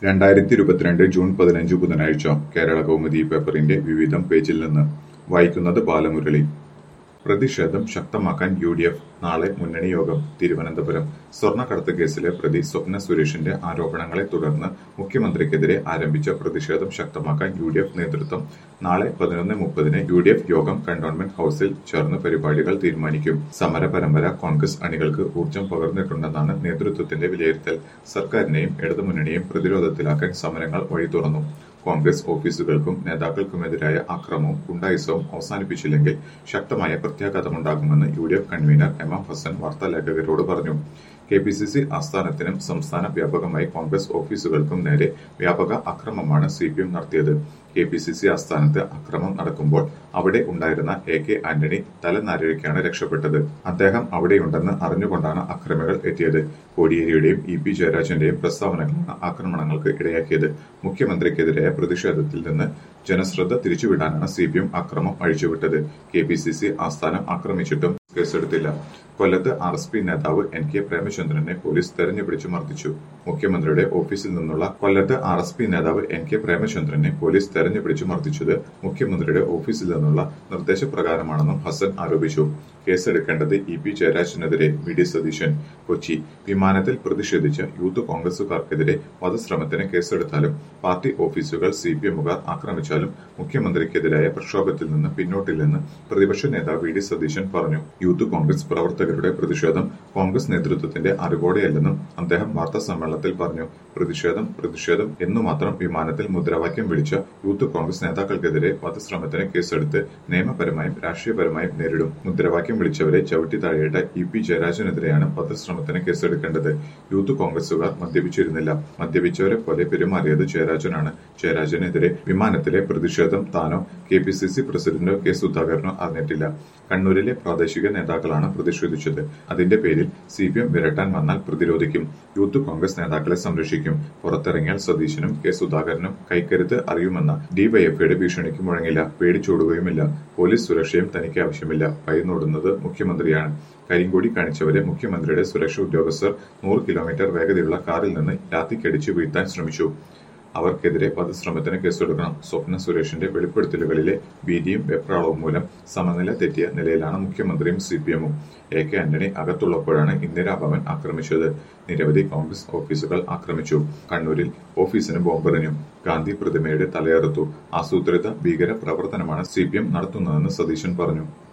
രണ്ടായിരത്തി ഇരുപത്തിരണ്ട് ജൂൺ പതിനഞ്ച് ബുധനാഴ്ച കേരള കൗമുദി പേപ്പറിന്റെ വിവിധം പേജിൽ നിന്ന് വായിക്കുന്നത് ബാലമുരളി പ്രതിഷേധം ശക്തമാക്കാൻ യു ഡി എഫ് നാളെ മുന്നണി യോഗം തിരുവനന്തപുരം സ്വർണ്ണക്കടത്ത് കേസിലെ പ്രതി സ്വപ്ന സുരേഷിന്റെ ആരോപണങ്ങളെ തുടർന്ന് മുഖ്യമന്ത്രിക്കെതിരെ ആരംഭിച്ച പ്രതിഷേധം ശക്തമാക്കാൻ യു ഡി എഫ് നേതൃത്വം നാളെ പതിനൊന്ന് മുപ്പതിന് യു ഡി എഫ് യോഗം കന്റോൺമെന്റ് ഹൌസിൽ ചേർന്ന് പരിപാടികൾ തീരുമാനിക്കും സമര പരമ്പര കോൺഗ്രസ് അണികൾക്ക് ഊർജം പകർന്നിട്ടുണ്ടെന്നാണ് നേതൃത്വത്തിന്റെ വിലയിരുത്തൽ സർക്കാരിനെയും ഇടതുമുന്നണിയെയും പ്രതിരോധത്തിലാക്കാൻ സമരങ്ങൾ വഴി തുറന്നു കോൺഗ്രസ് ഓഫീസുകൾക്കും നേതാക്കൾക്കുമെതിരായ അക്രമവും ഗുണ്ടായിസവും അവസാനിപ്പിച്ചില്ലെങ്കിൽ ശക്തമായ പ്രത്യാഘാതമുണ്ടാകുമെന്ന് U D F convener M M Hassan വാർത്താലേഖകരോട് പറഞ്ഞു കെ പി സി സി ആസ്ഥാനത്തിനും സംസ്ഥാന വ്യാപകമായി കോൺഗ്രസ് ഓഫീസുകൾക്കും നേരെ വ്യാപക അക്രമമാണ് സി പി എം നടത്തിയത് കെ പി സി സി ആസ്ഥാനത്ത് അക്രമം നടക്കുമ്പോൾ അവിടെ ഉണ്ടായിരുന്ന എ കെ ആന്റണി തലനാരിഴയ്ക്കാണ് രക്ഷപ്പെട്ടത് അദ്ദേഹം അവിടെയുണ്ടെന്ന് അറിഞ്ഞുകൊണ്ടാണ് അക്രമികൾ എത്തിയത് കോടിയേരിയുടെയും ഇ പി ജയരാജന്റെയും പ്രസ്താവനകളാണ് ആക്രമണങ്ങൾക്ക് ഇടയാക്കിയത് മുഖ്യമന്ത്രിക്കെതിരായ പ്രതിഷേധത്തിൽ നിന്ന് ജനശ്രദ്ധ തിരിച്ചുവിടാനാണ് സി പി എം അക്രമം അഴിച്ചുവിട്ടത് കെ പി സി സി ആസ്ഥാനം ആക്രമിച്ചിട്ടും കേസെടുത്തില്ല കൊല്ലത്ത് ആർ എസ് പി നേതാവ് എൻ കെ പ്രേമചന്ദ്രനെ പോലീസ് തെരഞ്ഞുപിടിച്ച് മർദ്ദിച്ചു മുഖ്യമന്ത്രിയുടെ ഓഫീസിൽ നിന്നുള്ള കൊല്ലത്ത് ആർ എസ് പി നേതാവ് എൻ കെ പ്രേമചന്ദ്രനെ പോലീസ് തെരഞ്ഞുപിടിച്ച് മർദ്ദിച്ചത് മുഖ്യമന്ത്രിയുടെ ഓഫീസിൽ നിന്നുള്ള നിർദ്ദേശപ്രകാരമാണെന്നും ഹസൻ ആരോപിച്ചു കേസെടുക്കേണ്ടത് ഇ പി ജയരാജനെതിരെ വി ഡി സതീശൻ കൊച്ചി വിമാനത്തിൽ പ്രതിഷേധിച്ച് യൂത്ത് കോൺഗ്രസുകാർക്കെതിരെ വധശ്രമത്തിന് കേസെടുത്താലും പാർട്ടി ഓഫീസുകൾ സി പി എമ്മുകാർ ആക്രമിച്ചാലും മുഖ്യമന്ത്രിക്കെതിരായ പ്രക്ഷോഭത്തിൽ നിന്ന് പിന്നോട്ടില്ലെന്ന് പ്രതിപക്ഷ നേതാവ് വി ഡി സതീശൻ പറഞ്ഞു യൂത്ത് കോൺഗ്രസ് പ്രവർത്തകരുടെ പ്രതിഷേധം കോൺഗ്രസ് നേതൃത്വത്തിന്റെ അറിവോടെയല്ലെന്നും അദ്ദേഹം വാർത്താ സമ്മേളനത്തിൽ പറഞ്ഞു പ്രതിഷേധം പ്രതിഷേധം എന്നു മാത്രം വിമാനത്തിൽ മുദ്രാവാക്യം വിളിച്ച യൂത്ത് കോൺഗ്രസ് നേതാക്കൾക്കെതിരെ വധശ്രമത്തിന് കേസെടുത്ത് നിയമപരമായും രാഷ്ട്രീയപരമായും നേരിടും മുദ്രാവാക്യം വിളിച്ചവരെ ചവിട്ടി താഴെയിട്ട ഇ പി ജയരാജനെതിരെയാണ് വധശ്രമത്തിന് കേസെടുക്കേണ്ടത് യൂത്ത് കോൺഗ്രസുകാർ മദ്യപിച്ചിരുന്നില്ല മദ്യപിച്ചവരെ പോലെ പെരുമാറിയത് ജയരാജനാണ് ജയരാജനെതിരെ വിമാനത്തിലെ പ്രതിഷേധം താനോ കെ പി സി സി പ്രസിഡന്റോ കെ സുധാകരനോ അറിഞ്ഞിട്ടില്ല കണ്ണൂരിലെ പ്രാദേശിക നേതാക്കളാണ് പ്രതിഷേധിച്ചത് അതിന്റെ പേരിൽ സി പി എം വിരട്ടാൻ വന്നാൽ പ്രതിരോധിക്കും യൂത്ത് കോൺഗ്രസ് നേതാക്കളെ സംരക്ഷിക്കും പുറത്തിറങ്ങിയാൽ സതീശനും കെ സുധാകരനും കൈക്കരുത്ത് അറിയുമെന്ന ഡിവൈഎഫ്ഐയുടെ ഭീഷണിക്ക് മുഴങ്ങില്ല പേടിച്ചോടുകയുമില്ല പോലീസ് സുരക്ഷയും തനിക്ക് ആവശ്യമില്ല ഭയന്നോടുന്നത് മുഖ്യമന്ത്രിയാണ് കരിങ്കൊടി കാണിച്ചവരെ മുഖ്യമന്ത്രിയുടെ സുരക്ഷാ ഉദ്യോഗസ്ഥർ നൂറ് കിലോമീറ്റർ വേഗതയുള്ള കാറിൽ നിന്ന് ലാത്തിക്കടിച്ച് വീഴ്ത്താൻ ശ്രമിച്ചു അവർക്കെതിരെ വധശ്രമത്തിന് കേസെടുക്കണം സ്വപ്ന സുരേഷിന്റെ വെളിപ്പെടുത്തലുകളിലെ ഭീതിയും വെപ്രാളവും മൂലം സമനില തെറ്റിയ നിലയിലാണ് മുഖ്യമന്ത്രിയും സി പി എമ്മും എ കെ ആന്റണി അകത്തുള്ളപ്പോഴാണ് ഇന്ദിരാഭവൻ ആക്രമിച്ചത് നിരവധി കോൺഗ്രസ് ഓഫീസുകൾ ആക്രമിച്ചു കണ്ണൂരിൽ ഓഫീസിന് ബോംബെറിഞ്ഞു ഗാന്ധി പ്രതിമയുടെ തലയറുത്തു ആസൂത്രിത ഭീകര പ്രവർത്തനമാണ് സി പി എം നടത്തുന്നതെന്ന് സതീശൻ പറഞ്ഞു